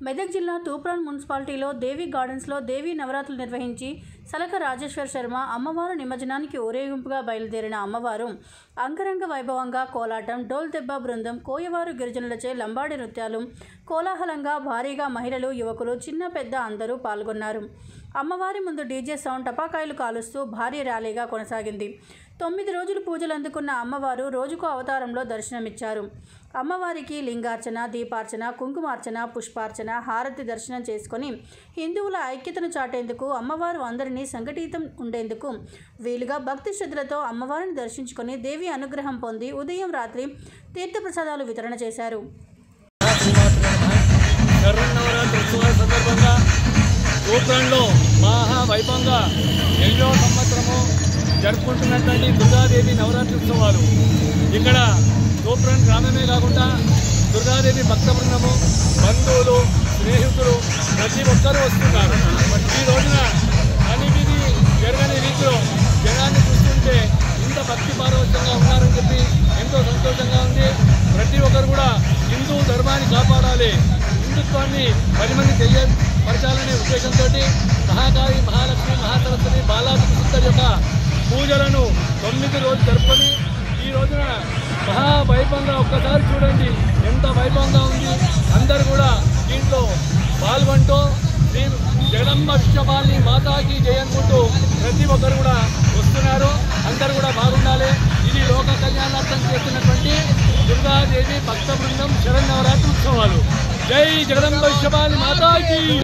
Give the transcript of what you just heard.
మెదక్ జిల్లా తూప్రాన్ మున్సిపాలిటీలో దేవి గార్డెన్స్లో దేవి నవరాత్రులు నిర్వహించి సలక రాజేశ్వర్ శర్మ అమ్మవారు నిమజ్జనానికి ఊరేగింపుగా బయలుదేరిన అమ్మవారు అంగరంగ వైభవంగా కోలాటం డోల్ దెబ్బ బృందం కోయవారు గిరిజనులచే లంబాడి నృత్యాలు కోలాహలంగా భారీగా మహిళలు యువకులు చిన్న పెద్ద అందరూ పాల్గొన్నారు అమ్మవారి ముందు డీజే సౌండ్ టపాకాయలు కాలుస్తూ భారీ ర్యాలీగా కొనసాగింది తొమ్మిది రోజులు పూజలు అందుకున్న అమ్మవారు రోజుకో అవతారంలో దర్శనమిచ్చారు అమ్మవారికి లింగార్చన దీపార్చన కుంకుమార్చన పుష్పార్చన హారతి దర్శనం చేసుకొని హిందువుల ఐక్యతను చాటేందుకు అమ్మవారు అందరినీ సంఘటితం ఉండేందుకు వీలుగా భక్తి శ్రద్ధలతో అమ్మవారిని దర్శించుకొని దేవి అనుగ్రహం పొంది ఉదయం రాత్రి తీర్థప్రసాదాలు వితరణ చేశారు శరన్నవరాత్రి ఉత్సవాల సందర్భంగా తూప్రంలో మహా వైభవంగా ఎన్నో సంవత్సరము జరుపుకుంటున్నటువంటి దుర్గాదేవి నవరాత్రి ఉత్సవాలు ఇక్కడ తూప్రం గ్రామమే కాకుండా దుర్గాదేవి భక్త బృందము బంధువులు స్నేహితులు ప్రతి ఒక్కరూ వస్తున్నారు ఈ రోజున అనివిధి జరగని రీతిలో జనాన్ని చూస్తుంటే ఇంత భక్తి పారవశ్యంగా ఉన్నారని చెప్పి ఎంతో సంతోషంగా ఉంది ప్రతి ఒక్కరు కూడా హిందూ ధర్మాన్ని కాపాడాలి హిందుత్వాన్ని పది మంది తెలియపరచాలనే ఉద్దేశంతో మహాకాళి మహాలక్ష్మి మహాసరస్వతి బాలాజీ సుందర్ యొక్క పూజలను తొమ్మిది రోజులు జరుపుకొని ఈ రోజున మహావైభవంగా ఒక్కసారి చూడండి ఎంత వైభవంగా ఉంది అందరు కూడా దీంట్లో పాల్గొంటూ శ్రీ జగదంబ విశ్వపాలిని మాతాకి జయనుకుంటూ ప్రతి ఒక్కరు కూడా వస్తున్నారు అందరు కూడా బాగుండాలి ఇది లోక కళ్యాణార్థం చేస్తున్నటువంటి దుర్గాదేవి భక్త బృందం శరన్నవరాత్రి ఉత్సవాలు జై జగదంబ విశ్వపాలి మాతాకి